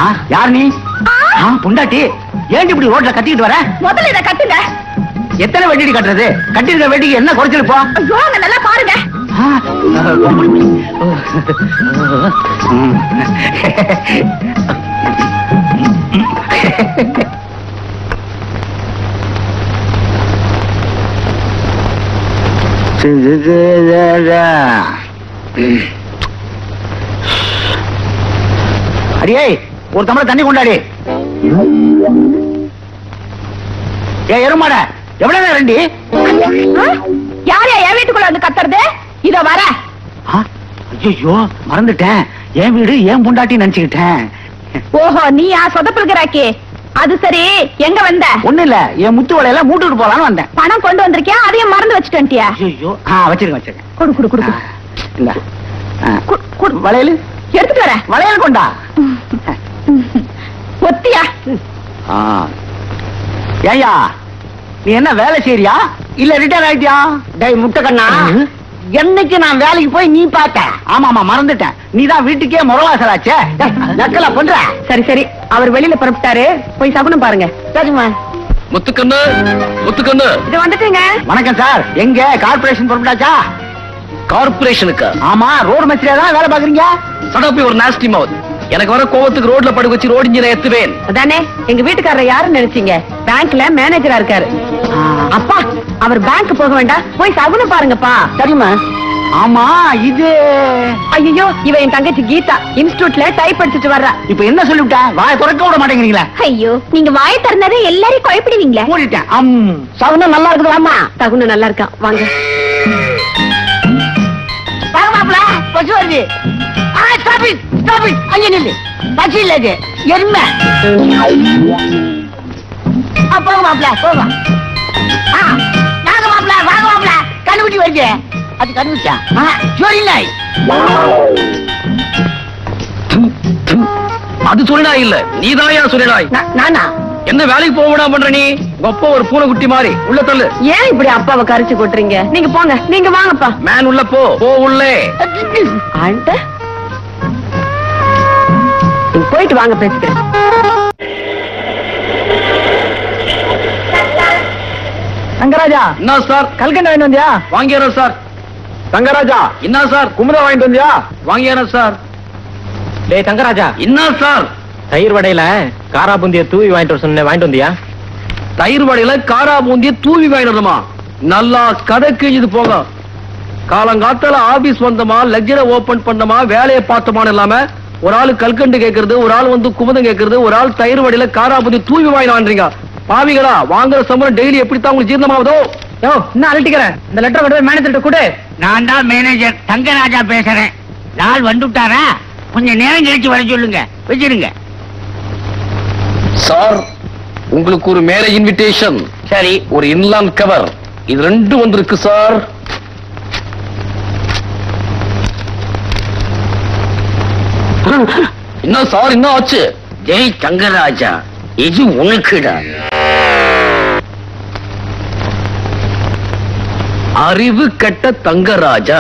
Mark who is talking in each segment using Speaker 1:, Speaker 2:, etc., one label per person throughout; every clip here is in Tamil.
Speaker 1: ஆ, யார் நீ ஆ, பொண்டாட்டி ஏன் இப்படி ரோட்ல கத்திக்கிட்டு வர
Speaker 2: முதல்ல இத கட்டுங்க
Speaker 1: எத்தனை வெட்டிடி கட்டுறது கட்டிருக்க வெட்டிக்கு என்ன குறைச்சல் இப்போ
Speaker 2: ஐயோ அங்க நல்லா பாருங்க
Speaker 1: ஆ, ம். அடியே ஒரு தமிழ தண்ணி கொண்டாடி ஏ எருமாட எவ்வளவு நேரம் ரெண்டி
Speaker 2: ஆ? யார் யா என் வீட்டுக்குள்ள வந்து கத்துறது இத வர
Speaker 1: ஐயோ மறந்துட்டேன் என் வீடு ஏன் பொண்டாட்டி நினைச்சுக்கிட்டேன்
Speaker 2: ஓஹோ நீ யா சொதப்பிருக்கிறாக்கி அது சரி எங்க வந்த
Speaker 1: ஒண்ணு இல்ல என் முத்து வலையில மூட்டுட்டு போலான்னு வந்தேன்
Speaker 2: பணம் கொண்டு வந்திருக்கியா அதையும் மறந்து வச்சுட்டு வந்துட்டியா
Speaker 1: ஐயோ ஆ வச்சிருக்கேன் வச்சிருக்கேன்
Speaker 2: கொடு கொடு கொடு
Speaker 1: ஆ, இல்ல
Speaker 2: கு- குடு.
Speaker 1: வளையல்
Speaker 2: எடுத்துட்டு வரேன்
Speaker 1: வளையல் கொண்டா
Speaker 2: ஒத்தியா
Speaker 1: ஆ. ஏய்யா நீ என்ன வேலை செய்யறியா இல்ல ரிட்டையர் ஆயிட்டியா
Speaker 3: டேய் முட்டைக்கண்ணா
Speaker 1: ம்.
Speaker 3: என்னைக்கு நான் வேலைக்கு போய் நீ பார்த்த
Speaker 1: ஆமா ஆமா மறந்துட்டேன் நீதான் வீட்டுக்கே முறவாசலாச்சே
Speaker 3: நக்கலா பண்ற
Speaker 2: சரி சரி அவர் வெளியில புறப்பட்டாரு போய் சகுனம் பாருங்க
Speaker 3: சரிம்மா
Speaker 4: முத்துக்கண்ணு முத்துக்கண்ணு
Speaker 2: இது வந்துட்டுங்க
Speaker 1: வணக்கம் சார் எங்க கார்பரேஷன் பொறுப்பட்டாச்சா
Speaker 4: கார்பரேஷனுக்கு
Speaker 1: ஆமா ரோடு மச்சிரியா தான் வேலை பாக்குறீங்க
Speaker 4: சடப்பி ஒரு நாஸ்டி மவுத் எனக்கு வர கோவத்துக்கு ரோட்ல படுக்க வச்சு ரோடு இன்ஜினை ஏத்துவேன்
Speaker 2: அதானே எங்க வீட்டுக்காரர் யாருன்னு நினைச்சீங்க பேங்க்ல மேனேஜரா இருக்காரு அப்பா அவர் பேங்க் போக வேண்டாம் போய் சகுனம் பாருங்கப்பா
Speaker 3: சரிம்மா
Speaker 1: ஆமா இது
Speaker 2: ஐயோ இவ என் தங்கச்சி கீதா இன்ஸ்டிடியூட்ல டைப் படிச்சுட்டு வர்றா
Speaker 1: இப்ப என்ன சொல்லிவிட்டேன் வாயை திறக்க விட மாட்டேங்கிறீங்களா
Speaker 2: ஐயோ நீங்க வாய திறந்தாலே எல்லாரையும் குழப்பிடுவீங்களே
Speaker 1: மூடிட்டேன் அம்
Speaker 3: சவுனம் நல்லா இருக்குதாம்மா
Speaker 2: தகுன நல்லா இருக்கான் வாங்க
Speaker 3: வாங்க மாப்பிள பசு வருது ஸ்டாப் இட் ஸ்டாப் இட் அங்க நில்லு பசு இல்ல இது எருமை ஆ, போங்க மாப்பிள போங்க ஆ, வாங்க மாப்பிள வாங்க மாப்பிள கண்டுபிடி வருது அது கண்டுபிடிச்சா சோரி நாய்
Speaker 4: அது சொல்லினாய் இல்ல நீதான் ஏன் சொல்லினாய்
Speaker 3: நா- நானா
Speaker 4: என்ன வேலைக்கு போக விடாம பண்ற நீ உங்க அப்பா ஒரு பூனை குட்டி மாதிரி உள்ள தள்ளு
Speaker 2: ஏன் இப்படி அப்பாவை கரிச்சு கொட்டுறீங்க நீங்க போங்க நீங்க வாங்கப்பா
Speaker 4: மேன் உள்ள போ போ உள்ளே
Speaker 2: ஆண்ட நீங்க போயிட்டு வாங்க பேசிக்கிறேன்
Speaker 1: தங்கராஜா
Speaker 4: என்ன சார்
Speaker 1: கல்கண்டு வாங்கிட்டு வந்தியா
Speaker 4: வாங்கிடுறோம் சார்
Speaker 1: தங்கராஜா
Speaker 4: என்ன சார்
Speaker 1: குமுதா வாங்கிட்டு வந்தியா
Speaker 4: வாங்கிடுறோம் சார்
Speaker 1: டேய் தங்கராஜா
Speaker 4: என்ன சார்
Speaker 1: தயிர் வடையில காரா பூந்திய தூவி வாங்கிட்டு வர சொன்ன வாங்கிட்டு வந்தியா
Speaker 4: தயிர் வடையில காரா பூந்திய தூவி வாங்கிடுறோமா நல்லா கதை கிழிஞ்சது போக காலங்காத்தால ஆபீஸ் வந்தோமா லெக்சரை ஓபன் பண்ணோமா வேலையை பார்த்தோமான்னு இல்லாம ஒரு ஆள் கல்கண்டு கேக்குறது ஒரு ஆள் வந்து குமுதம் கேக்குறது ஒரு ஆள் தயிர் வடையில காரா பூந்தி தூவி வாங்கிட்டு பாவிகளா வாங்குற சம்பளம் டெய்லி எப்படித்தான் உங்களுக்கு ஜீரணமாவதோ
Speaker 1: யோ என்ன அழட்டிக்கிறேன் இந்த லெட்டர் கொண்டு போய் மேனேஜர்கிட்ட கொடு
Speaker 3: நான் தான் மேனேஜர் தங்கராஜா பேசுறேன் நாள் வந்துட்டாரா கொஞ்சம் நேரம் கழிச்சு வர சொல்லுங்க வச்சிருங்க
Speaker 4: சார் உங்களுக்கு ஒரு மேலே இன்விடேஷன்
Speaker 3: சரி
Speaker 4: ஒரு இன்லான் கவர் இது ரெண்டும் வந்திருக்கு சார் என்ன சார் என்ன ஆச்சு
Speaker 3: ஜெய் தங்கராஜா இது உனக்குடா
Speaker 4: அறிவு கெட்ட தங்கராஜா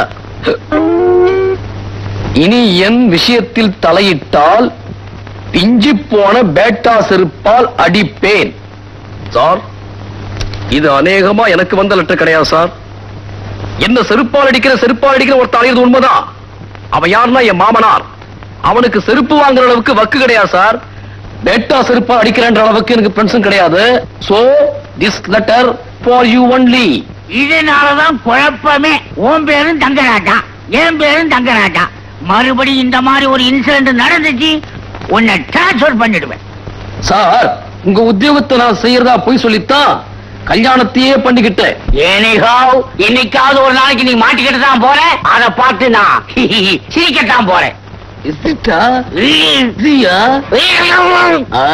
Speaker 4: இனி என் விஷயத்தில் தலையிட்டால் பிஞ்சு போன பேட்டா செருப்பால் அடிப்பேன் சார் இது அநேகமா எனக்கு வந்த லெட்டர் கிடையாது சார் என்ன செருப்பால் அடிக்கிற செருப்பால் அடிக்கிற ஒரு தலையிறது உண்மைதான் அவன் யாருன்னா என் மாமனார் அவனுக்கு செருப்பு வாங்குற அளவுக்கு வக்கு கிடையாது சார் பேட்டா செருப்பால் அடிக்கிறன்ற அளவுக்கு எனக்கு பென்ஷன் கிடையாது so this letter for you only
Speaker 3: இதனாலதான் குழப்பமே உன் பேரும் தங்கராஜா என் பேரும் தங்கராஜா மறுபடியும் இந்த மாதிரி ஒரு இன்சிடென்ட் நடந்துச்சு உன்னை டிரான்ஸ்பர் பண்ணிடுவேன்
Speaker 4: சார் உங்க உத்தியோகத்தை நான் செய்யறதா போய் சொல்லித்தான் கல்யாணத்தையே பண்ணிக்கிட்டேன்
Speaker 3: ஏனிகாவ் என்னைக்காவது ஒரு நாளைக்கு நீ மாட்டிக்கிட்டு தான் போற அதை பார்த்து நான் சிரிக்கத்தான் போறேன்
Speaker 4: இஸ்திட்டா
Speaker 3: ம்.
Speaker 4: இதுயா ஆ.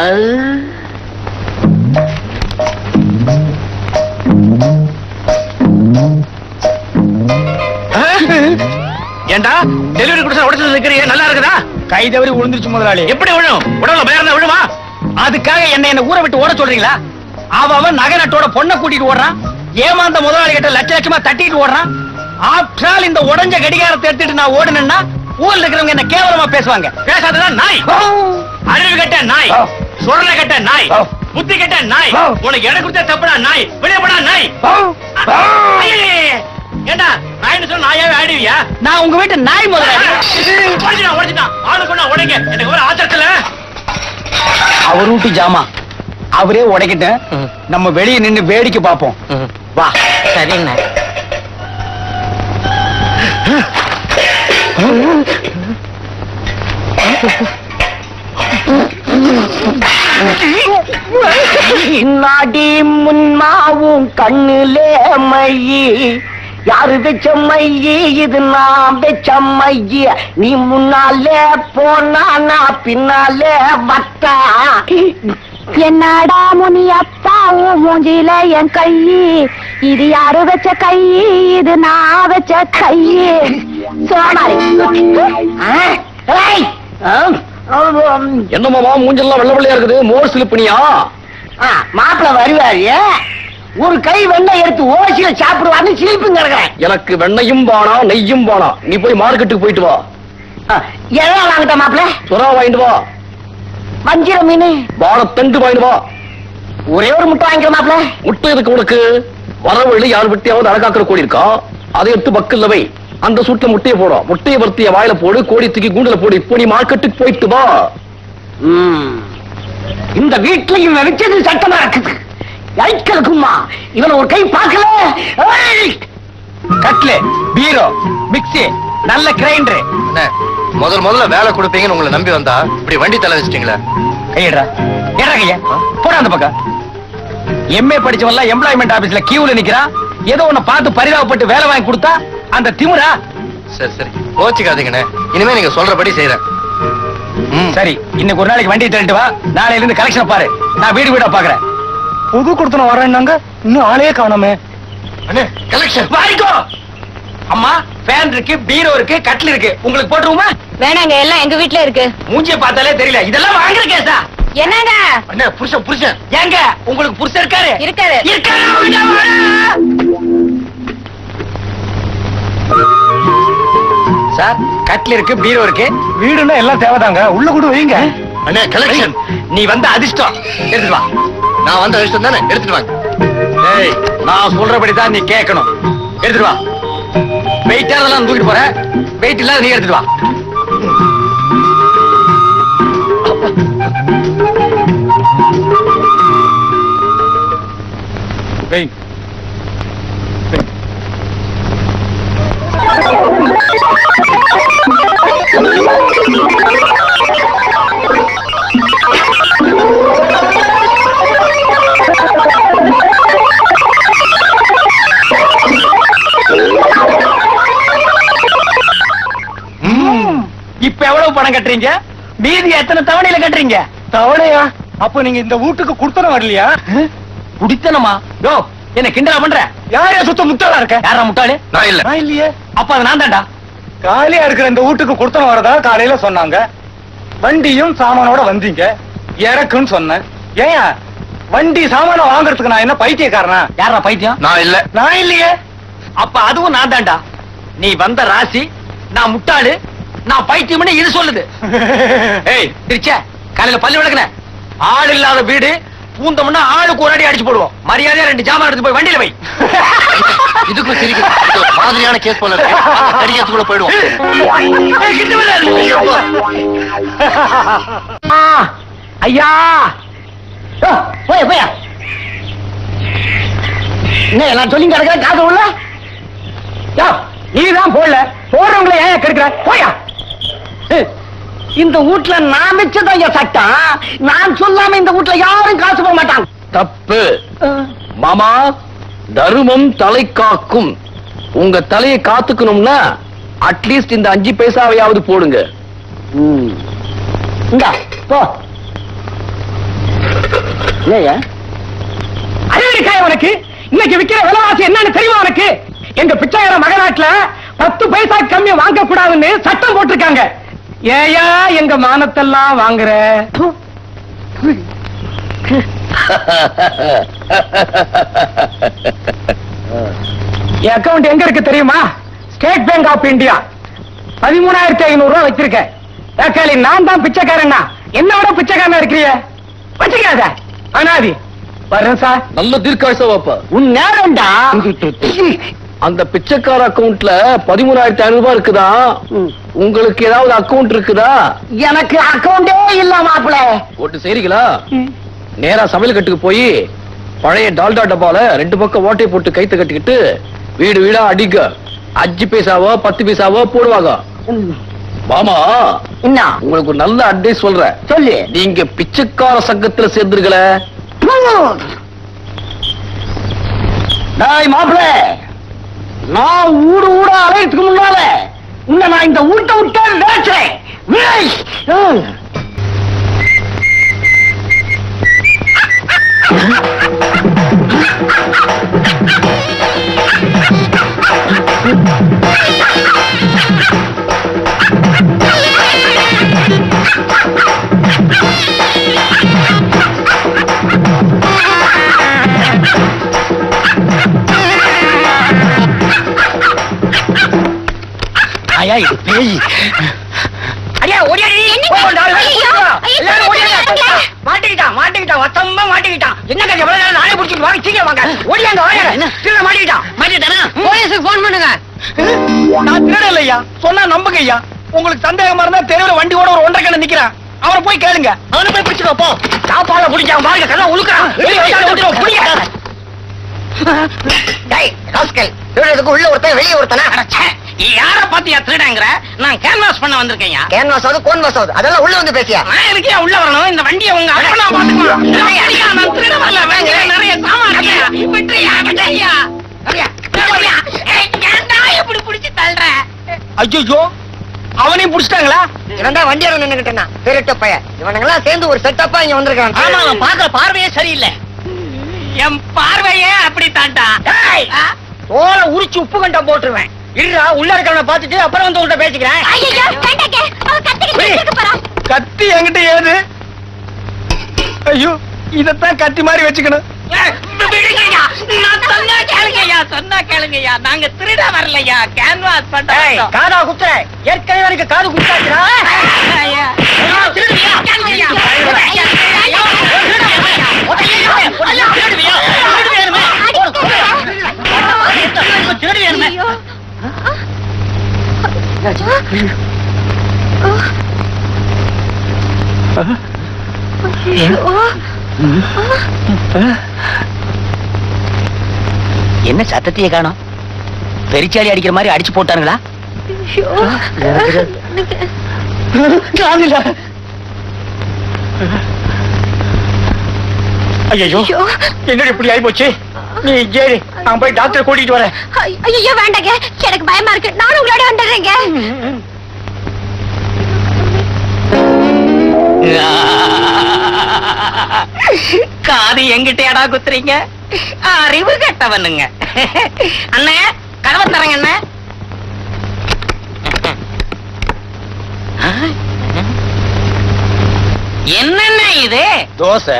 Speaker 1: ஏண்டா டெலிவரி கொடுத்தா உடச்சு இருக்கிறீங்க நல்லா இருக்குதா கை தவறி விழுந்துருச்சு முதலாளி எப்படி விழும் உடம்புல பயம் இருந்தா விழுமா அதுக்காக என்ன என்ன ஊரை விட்டு ஓட சொல்றீங்களா அவ அவன் நகை நட்டோட பொண்ணை கூட்டிட்டு ஓடுறான் ஏமாந்த முதலாளி கிட்ட லட்ச லட்சமா தட்டிட்டு ஓடுறான் ஆஃப்டர் ஆல் இந்த உடஞ்ச கடிகாரத்தை எடுத்துட்டு நான் ஓடுனேன்னா ஊர்ல இருக்கிறவங்க என்ன கேவலமா பேசுவாங்க பேசாததான் நாய் அறிவு கட்ட நாய் சுரல கட்ட நாய் புத்தி கட்ட நாய் உனக்கு இடம் கொடுத்த தப்புடா நாய் வெளியே போடா நாய் ஐயையே! ஏண்டா நாய்னு சொன்னா நாயாவே ஆடுவியா நான் உங்க வீட்டு நாய் முதல்ல உடச்சிட்டான் உடச்சிட்டான் ஆளு கொண்டா உடைங்க எனக்கு ஒரு ஆத்திரத்துல அவர் வீட்டு ஜாமா அவரே உடைக்கிட்ட நம்ம வெளியே நின்னு வேடிக்கை பார்ப்போம் வா
Speaker 3: சரிண்ணே
Speaker 5: நாடி முன்மாவும் கண்ணுலே மையி யாரு வச்ச மையி இது நான் வச்ச மையி நீ முன்னாலே போனா நான் பின்னாலே வட்டா
Speaker 2: என்னடா முனியப்பா உன் மூஞ்சில என் கை இது யாரு வச்ச கை இது நான் வச்ச கை சோமாரி
Speaker 5: ஏய், ஆம், ஆம்,
Speaker 4: என்னமாமா மூஞ்செல்லாம் வெள்ள வெள்ளையா இருக்குது மோர் சிலுப்பினியா
Speaker 5: ஆ, மாப்பிள வருவாரு ஒரு கை வெண்ணெய் எடுத்து ஓசியில சாப்பிடுவாருன்னு சிலிப்புங்க கிடக்குறேன்
Speaker 4: எனக்கு வெண்ணையும் வானா நெய்யும் வானா நீ போய் மார்க்கெட்டுக்கு போயிட்டு வா
Speaker 5: எல்லாம் வாங்கிட்ட மாப்பிள
Speaker 4: சுறா வாங்கிட்டு வா
Speaker 5: வஞ்சிர மீன்
Speaker 4: வாழைத்தண்டு வாங்கிட்டு வா
Speaker 5: ஒரே ஒரு முட்டை வாங்கிக்கிற மாப்பிள
Speaker 4: முட்டை எதுக்கு உனக்கு வரவழி யார் விட்டியாவது அழகாக்கிற கோழி இருக்கா அதை எடுத்து பக்கல்ல வை அந்த சூட்ல முட்டையை போடும் முட்டையை வறுத்திய வாயில போடு கோழி தூக்கி கூண்டுல போடு இப்போ நீ மார்க்கெட்டுக்கு போயிட்டு வா
Speaker 5: ம். இந்த வீட்டுல இவன் வச்சது சட்டமா இருக்குது ஐக்கலுக்குமா இவன் ஒரு கை பார்க்கல ஏய்!
Speaker 1: கட்லு பீரோ மிக்ஸி நல்ல கிரைண்டர்
Speaker 6: முதல் முதல்ல வேலை கொடுப்பீங்கன்னு உங்களை நம்பி வந்தா இப்படி வண்டி தலை வச்சிட்டீங்களே
Speaker 1: கையடா ஏடா கைய போடா அந்த பக்கம் எம்ஏ படிச்சவன்லாம் எம்ப்ளாய்மெண்ட் ஆபீஸ்ல கியூல நிக்கிறான் ஏதோ உன்னை பார்த்து பரிதாபப்பட்டு வேலை வாங்கி கொடுத்தா அந்த திமுறா
Speaker 6: சரி சரி கோச்சிக்காதீங்கண்ணே இனிமே நீங்க சொல்றபடி செய்யறேன் ம்.
Speaker 1: சரி இன்னைக்கு ஒரு நாளைக்கு வண்டி தள்ளிட்டு வா நாளையில இருந்து கலெக்ஷன் பாரு நான் வீடு வீடா பாக்குறேன் புது கொடுத்தன வரேன்னாங்க இன்னும் ஆளே காணோமே
Speaker 6: அண்ணே கலெக்ஷன்
Speaker 1: வாரிக்கோ அம்மா ஃபேன் இருக்கு பீரோ இருக்கு கட்டில் இருக்கு உங்களுக்கு போட்டுருவோமா
Speaker 2: வேணாங்க எல்லாம் எங்க வீட்ல இருக்கு
Speaker 1: மூஞ்சிய பார்த்தாலே தெரியல இதெல்லாம் வாங்குற கேஸா
Speaker 2: என்னங்க
Speaker 6: அண்ணே புருஷன் புருஷன்
Speaker 1: ஏங்க உங்களுக்கு புருஷன் இருக்காரு
Speaker 2: இருக்காரு
Speaker 1: இருக்காரு வாங்க, வாங்க. சார் கட்டில் இருக்கு பீரோ இருக்கு வீடுன்னா எல்லாம் தேவைதாங்க உள்ள கூட வைங்க
Speaker 6: அண்ணே கலெக்ஷன்
Speaker 1: நீ வந்த அதிர்ஷ்டம் எடுத்துட்டு வா
Speaker 6: நான் வந்த விஷயம் தானே எடுத்துட்டு வாங்க
Speaker 1: ஏய் நான் சொல்றபடி தான் நீ கேட்கணும் எடுத்துட்டு வா வெயிட்டா அதெல்லாம் தூக்கிட்டு போற வெயிட் இல்லாத நீ எடுத்துட்டு வா வெய் இப்ப எவ்வளவு பணம் கட்டுறீங்க மீதி எத்தனை தவணையில கட்டுறீங்க தவணையா அப்ப நீங்க இந்த வீட்டுக்கு குடுத்தனம் வரலையா குடித்தனமா யோ என்ன கிண்டலா பண்ற யாரையா சுத்த முட்டாளா இருக்க யாரா முட்டாளு
Speaker 6: நான் இல்ல
Speaker 1: நான் இல்லையே அப்ப அது நான் தான்டா காலியா இருக்கிற இந்த வீட்டுக்கு குடுத்தனம் வரதா காலையில சொன்னாங்க வண்டியும் சாமானோட வந்தீங்க இறக்குன்னு சொன்னேன் ஏன் வண்டி சாமான வாங்குறதுக்கு நான் என்ன பைத்தியக்காரனா யாரா பைத்தியம்
Speaker 6: நான் இல்ல
Speaker 1: நான் இல்லையே அப்ப அதுவும் நான் தான்டா நீ வந்த ராசி நான் முட்டாளு நான் பைத்தியம்னு இது சொல்லுது ஏய் திருச்ச காலையில பல்லு விளக்குன ஆள் இல்லாத வீடு பூந்தோம்னா ஆளுக்கு ஒரு அடி அடிச்சு போடுவோம் மரியாதையா ரெண்டு ஜாமான் எடுத்து போய் வண்டியில வை
Speaker 6: இதுக்கும் சிரிக்குது இது ஒரு மாதிரியான கேஸ் போல இருக்கு கடிக்கிறதுக்கு கூட போயிடுவோம்
Speaker 1: ஏய், கிட்ட வராத.
Speaker 5: ஆ, ஐயா யோ, போய் போயா என்ன நான் சொல்லி கிடக்குற காது உள்ள யோ நீதான் போடல போறவங்கள ஏன் கெடுக்கிற போயா ஹ், இந்த வீட்ல நான் வச்சதான் ஐயா சட்டம் நான் சொல்லாம இந்த வீட்ல யாரும் காசு போக மாட்டாங்க
Speaker 4: தப்பு மாமா தருமம் தலை காக்கும் உங்க தலையை காத்துக்கணும்னா அட்லீஸ்ட் இந்த அஞ்சு பைசாவையாவது போடுங்க
Speaker 5: இங்க போ ஏயா
Speaker 1: அறிவிக்காய உனக்கு இன்னைக்கு விக்கிற விலைவாசி என்னன்னு தெரியுமா உனக்கு எங்க பிச்சைக்கார மகநாட்டுல பத்து பைசா கம்மி வாங்க கூடாதுன்னு சட்டம் போட்டிருக்காங்க ஏயா எங்க மானத்தெல்லாம் வாங்குற ப்பு. என் அக்கவுண்ட் எங்க இருக்கு தெரியுமா ஸ்டேட் பேங்க் ஆஃப் இந்தியா
Speaker 5: பதிமூணாயிரத்தி ஐநூறு ரூபாய் வச்சிருக்கேன் தக்காளி நான் தான் பிச்சைக்காரன்னா என்ன விட பிச்சைக்காரனா இருக்கிறிய வச்சுக்காத அனாதி வரேன் சார்
Speaker 4: நல்ல தீர்க்காயுசா வாப்பா
Speaker 5: உன் நேரம்டா
Speaker 4: அந்த பிச்சைக்கார அக்கவுண்ட்ல பதிமூணாயிரத்தி ஐநூறு ரூபாய் இருக்குதா உங்களுக்கு ஏதாவது அக்கவுண்ட் இருக்குதா
Speaker 5: எனக்கு அக்கவுண்டே இல்ல மாப்பிள
Speaker 4: ஓட்டு செய்றீங்களா நேரா சமையல் கட்டுக்கு போய் பழைய டால்டா டப்பால ரெண்டு பக்கம் ஓட்டை போட்டு கைத்து கட்டிக்கிட்டு வீடு வீடா அடிக்க அஞ்சு பைசாவோ பத்து பைசாவோ போடுவாங்க மாமா
Speaker 5: என்ன
Speaker 4: உங்களுக்கு ஒரு நல்ல அட்வைஸ் சொல்றேன்
Speaker 5: சொல்லு
Speaker 4: நீங்க பிச்சைக்கார சங்கத்துல சேர்ந்துருக்கல
Speaker 5: டாய் மாப்பிள நான் ஊடு ஊடா அலையத்துக்கு முன்னால உன்னை நான் இந்த ஊட்ட விட்டா வேச்சேன்
Speaker 1: ஐயா இது பேய்
Speaker 5: ஐயா ஓடியாடி எல்லாரும் ஓடியாங்க மாட்டிக்கிட்டான் மாட்டிக்கிட்டான் வசமா மாட்டிக்கிட்டான் என்ன கதை எவ்வளவு நேரம் நானே பிடிச்சிட்டு வாங்க சீக்கிரம் வாங்க ஓடியாங்க வாங்க திருட மாட்டிக்கிட்டான் மாட்டிட்டானா போலீஸுக்கு போன் பண்ணுங்க
Speaker 1: நான் திருட இல்லையா சொன்னா நம்புங்க ஐயா உங்களுக்கு சந்தேகமா இருந்தா தெருவுல வண்டி ஓட ஒரு ஒன்றரை கண்ணு நிக்கிறான் அவனை போய் கேளுங்க அவனை போய் பிடிச்சிக்கோ போ
Speaker 5: சாப்பாட பிடிச்சான் பாருங்க கதை உழுக்கிறான் வெளியே வந்தாலும் விட்டுருவோம், பிடிங்க.
Speaker 3: டேய் ராஸ்கல் திருடத்துக்கு உள்ள ஒருத்தன் வெளியே ஒருத்தனா
Speaker 1: யார பாத்தியா திருடங்கிற நான் கேன்வாஸ் பண்ண வந்திருக்கேன்
Speaker 3: கேன்வாஸ் ஆகுது கோன்வாஸ் ஆகுது அதெல்லாம் உள்ள வந்து பேசியா
Speaker 1: நான் எதுக்கே உள்ள வரணும் இந்த வண்டியை உங்க அப்பனா பாத்துக்கலாம் நான் திருட வரல வேங்க நிறைய சாமான் இருக்கு. விட்டுறியா விட்டுறியா அப்படியா? அப்படியா? ஏய், ஏன்டா இப்படி புடிச்சு தள்ளுற ஐயோ அவனையும் புடிச்சிட்டாங்களா
Speaker 3: இவன் தான் வண்டியார நின்னுகிட்டா திருட்டு பையன் இவனுங்கெல்லாம் சேர்ந்து ஒரு செட்டப்பா இங்க வந்திருக்கான்
Speaker 1: ஆமா அவன் பாக்குற பார்வையே சரியில்லை என் பார்வையே அப்படி தாண்டா
Speaker 5: தோலை உரிச்சு உப்பு கண்டம் போட்டுருவேன் இருடா உள்ள இருக்கிறவனை பார்த்துட்டு அப்புறம் வந்து உங்கள்கிட்ட பேசிக்கிறேன்
Speaker 1: கத்தி என்கிட்ட ஏது ஐயோ இதத்தான் கத்தி மாதிரி வச்சுக்கணும் நான் சொன்னா கேளுங்கய்யா சொன்னா கேளுங்கய்யா நாங்க திருட வரலையா கேன்வாஸ்
Speaker 5: ஏய்,
Speaker 1: பண்ண
Speaker 5: காதா குத்துற ஏற்கனவே எனக்கு காது குத்தாச்சுடா
Speaker 1: என்ன சத்தத்தையே காணோம் பெரிச்சாலி அடிக்கிற மாதிரி அடிச்சு போட்டானுங்களா ஐயோ என்னடி இப்படி ஆயி போச்சு நீ ஏறி நான் போய் டாக்டர் கூட்டிட்டு வரேன்
Speaker 2: ஐயோ வேண்டாங்க எனக்கு பயமா இருக்கு நானும் உங்களோட வந்துடுறேங்க
Speaker 1: காது எங்கிட்டயாடா குத்துறீங்க அறிவு கெட்டவனுங்க அண்ணே கதவை தரங்க அண்ணே என்னென்ன இது தோசை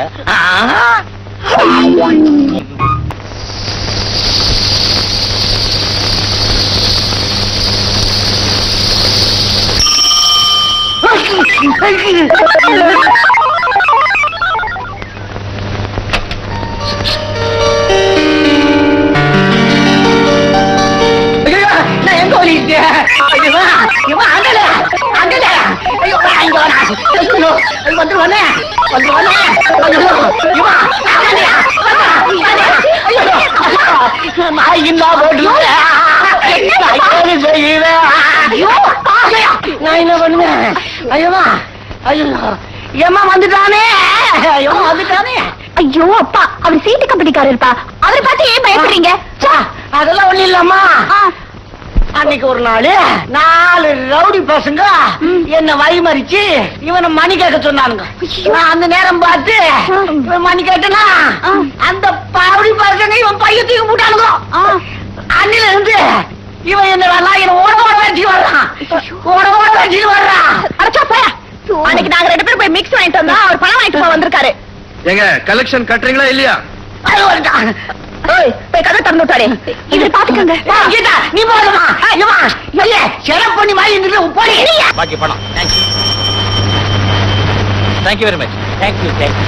Speaker 5: ஐயோ, நான் எங்க ஓடிட்டேன்? ஐயோ, இவன் அங்கல, அங்கல. ஐயோ, இங்க வாடா. ஐயோ, ஐயோ, வந்துருவானே, வந்துருவானே. ஐயோ, இவன் அங்கல, அங்கல. ஐயோ, நான் இன்னா போடுவேன். நான் என்ன செய்வேன்? ஐயோ, நான் என்ன பண்ணுவேன்? ஐயோமா, ஐயோ, ஏம்மா வந்துட்டானே ஐயோ வந்துட்டானே
Speaker 2: ஐயோ அப்பா அவர் சீட்டு கம்பெனிக்காரர் அவரை பார்த்து ஏன் பயப்படுறீங்க
Speaker 5: சா, அதெல்லாம் ஒண்ணு இல்லம்மா
Speaker 2: ஆ,
Speaker 5: அன்னைக்கு ஒரு நாள் நாலு ரவுடி பசங்க என்ன வழிமறிச்சு இவனை மணி கேட்க சொன்னானுங்க நான் அந்த நேரம் பார்த்து இவன் மணி கேட்டனா அந்த ரவுடி பசங்க இவன் பைய தூக்கி போட்டானுங்க அன்னில இருந்து இவன் என்ன வரலாம் இவன் ஓட ஓட வச்சு வர்றான் ஓட ஓட வச்சு வர்றான்
Speaker 2: அரைச்சா போயா அன்னைக்கு நாங்க ரெண்டு பேரும் போய் மிக்ஸ் வாங்கிட்டு வந்தா அவர் பணம் வாங்கிட்டு போக வந்திருக்காரு
Speaker 4: ஏங்க கலெக்ஷன் கட்டுறீங்களா இல்லையா
Speaker 5: அது வந்துட்டான்
Speaker 2: ஏய், போய் கதை திறந்து விட்டாரே இது பாத்துக்கோங்க வா.
Speaker 5: கீதா நீ போதுமா இவா இல்ல செலவு பண்ணி மாதிரி இருந்து போடி
Speaker 1: பாக்கி பணம் thank you thank you very much thank you thank you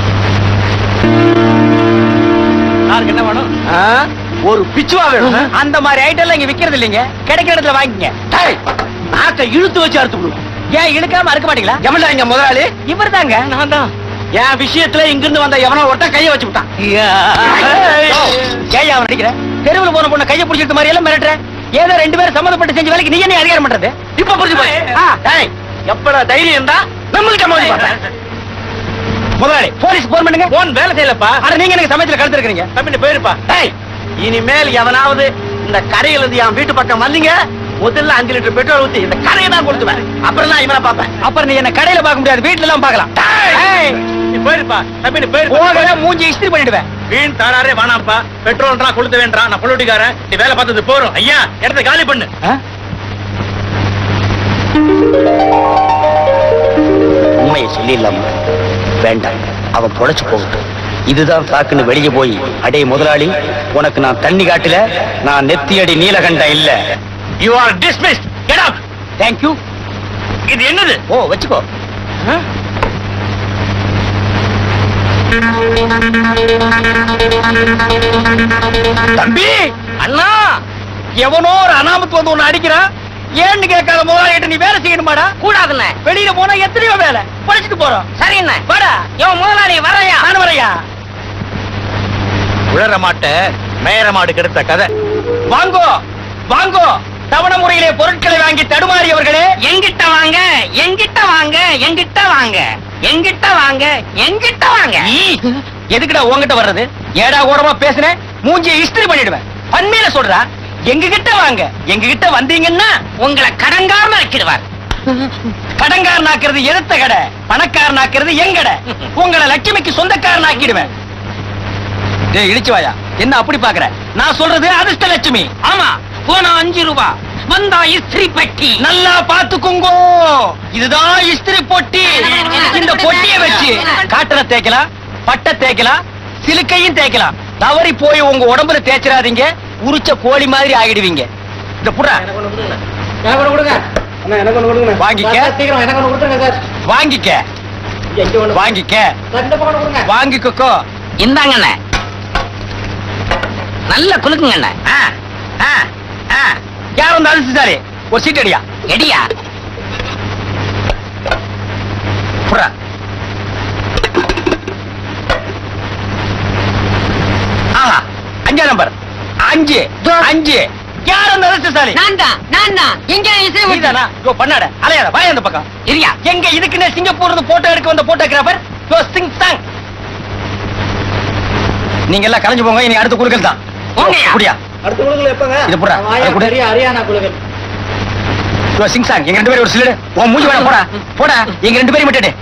Speaker 1: யாருக்கு என்ன வேணும்
Speaker 5: ஒரு பிச்சுவா வேணும்
Speaker 1: அந்த மாதிரி ஐட்டம் எல்லாம் இங்க விக்கிறது இல்லைங்க கிடைக்கிற இடத்துல வாங்கிங்க
Speaker 5: டேய், நாக்க இழுத்து வச்சு அறுத்து விடுவோம்
Speaker 1: ஏன் இழுக்காம அறுக்க மாட்டீங்களா
Speaker 5: எவன்டா இங்க முதலாளி
Speaker 1: இவர் தாங்க நான் தான்
Speaker 5: என் விஷயத்துல இங்கிருந்து வந்த எவனோ ஒருத்தன் கைய வச்சு விட்டான்
Speaker 1: ஏன் அவன் அடிக்கிற தெருவில் போன பொண்ணு கையை பிடிச்சிருக்க மாதிரி எல்லாம் மிரட்டுற ஏதோ ரெண்டு பேரும் சம்மந்தப்பட்டு செஞ்ச வேலைக்கு நீ என்ன அதிகாரம் பண்றது
Speaker 5: இப்ப புரிஞ்சு போய் டேய் எப்படா தைரியம் இருந்தா நம்மளுக்கு மோதி பார்த்தேன்
Speaker 1: முதலாளி போலீஸ் போன் பண்ணுங்க
Speaker 5: போன் வேலை செய்யலப்பா
Speaker 1: ஆனா நீங்க எனக்கு சமயத்துல கழுத்து இருக்கிறீங்க
Speaker 5: தம்பிட்டு போயிருப்பா டேய் இனிமேல் எவனாவது இந்த கரையில இருந்து என் வீட்டு பக்கம் வந்தீங்க முதல்ல அஞ்சு லிட்டர் பெட்ரோல் ஊத்தி இந்த கரையை தான் கொடுத்துவேன் அப்புறம் தான் இவனை பார்ப்பேன்
Speaker 1: அப்புறம் நீ என்ன கடையில பார்க்க முடியாது வீட்டுல எல்லாம் பார்க்கலாம் ஏய்,
Speaker 5: நீ போயிருப்பா தம்பிட்டு
Speaker 1: போகவே மூஞ்சி இஸ்திரி பண்ணிடுவேன்
Speaker 5: வீண் தாராரே வேணாம்ப்பா பெட்ரோல்ன்றா கொளுத்த வேண்டாம் நான் பொழுட்டிக்காரன் நீ வேலை பார்த்தது போறோம் ஐயா இடத்த காலி பண்ணு
Speaker 1: ஆ?
Speaker 5: உண்மையை சொல்லிடலாமா வேண்டாம் அவன் பொழைச்சு போகட்டும் இதுதான் தாக்குன்னு வெளியே போய் அடே முதலாளி உனக்கு நான் தண்ணி காட்டல நான் நெத்தியடி நீலகண்டம் இல்ல you are dismissed get up
Speaker 1: thank you
Speaker 5: இது என்னது
Speaker 1: ஓ வச்சுக்கோ
Speaker 5: தம்பி
Speaker 1: அண்ணா எவனோ ஒரு அனாமத்து வந்து ஒண்ணு அடிக்கிறான் ஏன்னு கேட்காத முதலாளிகிட்ட நீ வேலை செய்யணுமாடா
Speaker 3: கூடாதுண்ணே
Speaker 1: வெளியில போனா எத்தனையோ வேலை படிச்சுட்டு போறோம்
Speaker 3: சரிண்ணே
Speaker 1: வாடா
Speaker 3: இவன் முதலாளி வரையா
Speaker 1: நான் வரையா
Speaker 5: உழற மாட்ட மேயற மாடு கெடுத்த கதை
Speaker 1: வாங்கோ வாங்கோ தவண முறையிலே பொருட்களை வாங்கி தடுமாறியவர்களே
Speaker 3: எங்கிட்ட வாங்க எங்கிட்ட வாங்க எங்கிட்ட வாங்க எங்கிட்ட வாங்க எங்கிட்ட வாங்க
Speaker 1: ஈ, எதுக்குடா உன்கிட்ட வர்றது ஏடா ஓரமா பேசுனேன் மூஞ்சியை இஸ்திரி பண்ணிடுவேன் பன்மையில சொல்றா எங்க கிட்ட வாங்க எங்க கிட்ட வந்தீங்கன்னா
Speaker 3: உங்களை கடங்காம வச்சிருவார்
Speaker 1: கடன்காரனாக்குறது எதிர்த்த கடை பணக்காரனாக்குறது எங்கடை உங்களை லட்சுமிக்கு சொந்தக்காரன் ஆக்கிடுவேன் டேய் இடிச்சுவாயா என்ன அப்படி பாக்குற நான் சொல்றது அதிர்ஷ்ட லட்சுமி
Speaker 3: ஆமா போனா அஞ்சு ரூபா வந்தா இஸ்திரி பெட்டி
Speaker 1: நல்லா பாத்துக்குங்கோ இதுதான் இஸ்திரி பொட்டி இந்த பொட்டியை வச்சு காட்டனை தேய்க்கலாம் பட்டை தேய்க்கலாம் சிலுக்கையும் தேய்க்கலாம் தவறி போய் உங்க உடம்புல தேய்ச்சிடாதீங்க உரிச்ச கோழி மாதிரி ஆகிடுவீங்க இந்த புறா வாங்கிக்க வாங்கிக்க வாங்கிக்க வாங்கிக்கோ
Speaker 3: இந்தாங்கண்ணே நல்ல குலுக்குங்கண்ணே
Speaker 1: ஆ, ஆ, ஆ. யார் வந்து அதிர்ஷ்டசாலி ஒரு சீட் அடியா
Speaker 3: எடியா
Speaker 1: புறா ஆஹா அஞ்சா நம்பர் அஞ்சு அஞ்சு யார் அந்த அதிர்ஷ்டசாலி
Speaker 3: நான் தான் நான் தான் எங்க இசை
Speaker 1: நீதானா யோ பண்ணாட அலையாத வாய அந்த பக்கம்
Speaker 3: இருயா
Speaker 1: எங்க இதுக்குன்னு சிங்கப்பூர் இருந்து போட்டோ எடுக்க வந்த போட்டோகிராஃபர் யோ சிங் சாங் நீங்க எல்லாம் கலைஞ்சு போங்க இனி அடுத்த குழுக்கள் தான்
Speaker 3: போங்கய்யா.
Speaker 1: அப்படியா இது புறா அது கொடு. யோ சிங் சாங் எங்க ரெண்டு பேரும் ஒரு சிலடு உன் மூஞ்சி வேணா போடா போடா எங்க ரெண்டு பேரும் விட்டுடு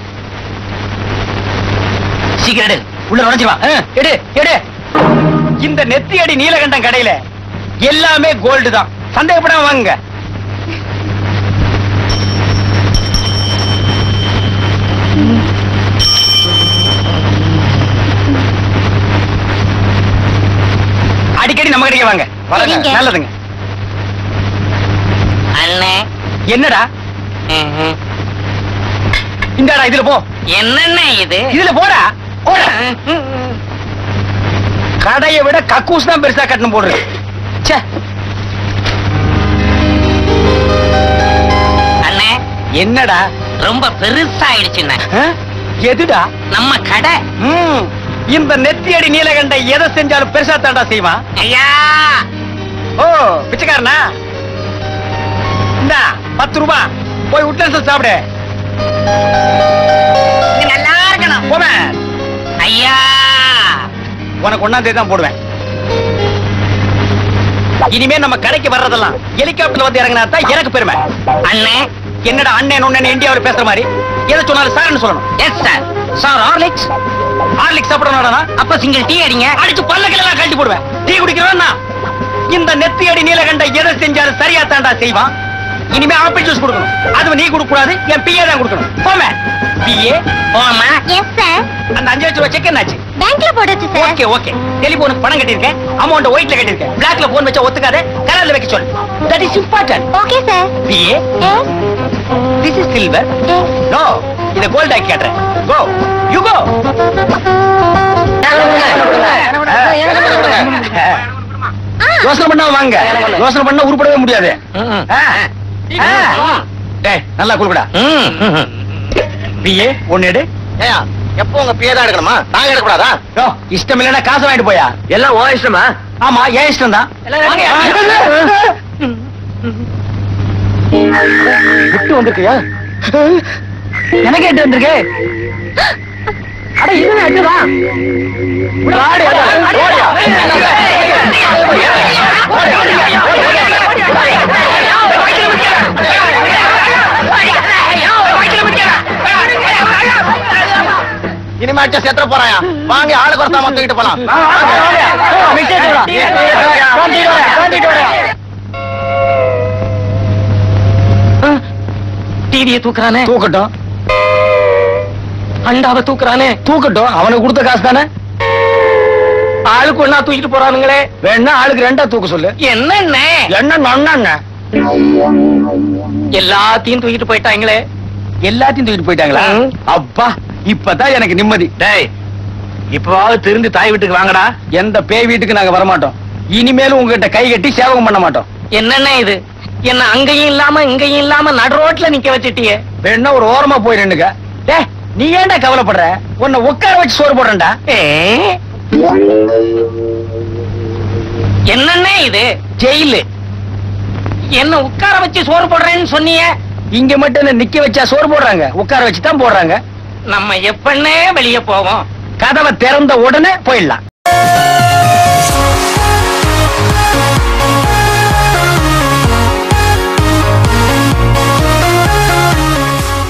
Speaker 1: சீக்கிரம் எடு உள்ள நுழைஞ்சிருவா எடு எடு இந்த நெத்தி அடி நீலகண்டம் கடையில எல்லாமே கோல்டு தான் சந்தேகப்படாம வாங்குங்க அடிக்கடி நம்ம கடைக்கு வாங்க வணக்கம்.
Speaker 3: சரிங்க.
Speaker 1: நல்லதுங்க
Speaker 3: அண்ணே
Speaker 1: என்னடா
Speaker 3: ம்ஹும்.
Speaker 1: இந்தாடா இதுல போ
Speaker 3: என்னண்ணே இது
Speaker 1: இதுல போடா போடா கடையை விட கக்கூஸ் தான் பெருசா கட்டணும் போடுறது ச்சே
Speaker 3: அண்ணே
Speaker 1: என்னடா
Speaker 3: ரொம்ப பெருசாயிடுச்சுண்ணே
Speaker 1: ஆ? எதுடா
Speaker 3: நம்ம கடை
Speaker 1: ம், இந்த நெத்தியடி நீலகண்ட எதை செஞ்சாலும் பெருசா தாண்டா செய்வான்
Speaker 3: ஐயா
Speaker 1: ஓ பிச்சைக்காரனா இந்தா பத்து ரூபா போய் உட்லன்ஸ் சாப்பிடு
Speaker 3: இது நல்லா இருக்கணும்
Speaker 1: போவேன்
Speaker 3: ஐயா
Speaker 1: உனக்கு ஒன்னாம் தேதி தான் போடுவேன் இனிமே நம்ம கடைக்கு வர்றதெல்லாம் ஹெலிகாப்டர்ல வந்து இறங்கினா தான் எனக்கு பெருமை
Speaker 3: அண்ணே
Speaker 1: என்னடா அண்ணன் உண்ணன் இந்தியாவில் பேசுற மாதிரி எதை சொன்னாலும் சார்னு சொல்லணும்
Speaker 3: yes sir
Speaker 1: sir Horlicks Horlicks சாப்பிடணும்டா
Speaker 3: அப்ப சிங்கிள் டீ அடிங்க
Speaker 1: அடிச்சு பல்லக்கில எல்லாம் கழட்டி போடுவேன் டீ குடிக்கிறவன் இந்த நெத்தி அடி நீலகண்ட எதை செஞ்சாலும் சரியா தாண்டா செய்வான் இனிமே ஆப்பிள் ஜூஸ் கொடுக்கணும் அது நீ கொடுக்க கூடாது என் பிஏ தான் கொடுக்கணும் போமே பிஏ போமா
Speaker 7: எஸ் சார்
Speaker 1: அந்த அஞ்சு லட்சம் ரூபாய் செக் என்னாச்சு
Speaker 7: பேங்க்ல போட்டுச்சு சார்
Speaker 1: ஓகே ஓகே டெலிபோனுக்கு பணம் கட்டியிருக்கேன் அமௌண்ட் ஒயிட்ல கட்டியிருக்கேன் பிளாக்ல போன் வச்சா ஒத்துக்காத கலர்ல வைக்க சொல்லு that is important
Speaker 7: okay sir
Speaker 1: PA
Speaker 7: yes
Speaker 1: this is silver
Speaker 7: yes
Speaker 1: no இத கோல்ட் ஆக்கி காட்டுறேன் கோ யூ கோ யோசனை பண்ணா வாங்க யோசனை பண்ணா உருப்படவே முடியாது ஆ. ஆ. டேய் நல்லா குடுக்கடா பிஏ ஒன்னு எடு
Speaker 6: ஏயா எப்போ உங்க பிஏ தான் எடுக்கணுமா நாங்க எடுக்கக்கூடாதா
Speaker 1: யோ, இஷ்டம் இல்லைன்னா காசு வாங்கிட்டு போயா
Speaker 6: எல்லாம் ஓ இஷ்டமா
Speaker 1: ஆமா ஏன் இஷ்டம் தான் விட்டு வந்திருக்கியா எனக்கு எட்டு வந்திருக்கு அட இது எட்டுதான் ஆடு, ஆடு, ஓடியா.
Speaker 6: இனிமே அடிச்சா செத்துற போறாயா வாங்க ஆளு குறைத்தாம தூக்கிட்டு போலாம்
Speaker 1: டிவியை தூக்குறானே
Speaker 5: தூக்கட்டும்
Speaker 1: அண்டாவை தூக்குறானே
Speaker 5: தூக்கட்டும் அவனுக்கு கொடுத்த காசு தானே
Speaker 1: ஆளுக்கு ஒன்னா தூக்கிட்டு போறானுங்களே
Speaker 5: வேணா ஆளுக்கு ரெண்டா தூக்க சொல்லு
Speaker 1: என்னென்ன
Speaker 5: என்ன நொண்ணாங்க
Speaker 1: எல்லாத்தையும் தூக்கிட்டு போயிட்டாங்களே
Speaker 5: எல்லாத்தையும் தூக்கிட்டு போயிட்டாங்களா
Speaker 1: ம்.
Speaker 5: அப்பா இப்பதான் எனக்கு நிம்மதி
Speaker 1: டேய் இப்பவாவது திருந்து தாய் வீட்டுக்கு வாங்கடா
Speaker 5: எந்த பேய் வீட்டுக்கு நாங்க வரமாட்டோம் இனிமேலும் உங்ககிட்ட கை கட்டி சேவகம் பண்ண மாட்டோம்
Speaker 1: என்னென்ன இது என்ன அங்கேயும் இல்லாம இங்கேயும் இல்லாம நடு ரோட்ல நிக்க வச்சிட்டியே
Speaker 5: வேணா ஒரு ஓரமா போய் நின்னுக்க டேய் நீ ஏன்டா கவலைப்படுற உன்னை உட்கார வச்சு சோறு போடுறேன்டா
Speaker 1: ஏ? என்னென்ன இது ஜெயிலு என்ன உட்கார வச்சு சோறு போடுறேன்னு சொன்னியே
Speaker 5: இங்க மட்டும் என்ன நிக்க வச்சா சோறு போடுறாங்க உட்கார வச்சு தான் போடுறாங்க
Speaker 1: நம்ம எப்பன்னே வெளிய போவோம்
Speaker 5: கதவை திறந்த உடனே போயிடலாம்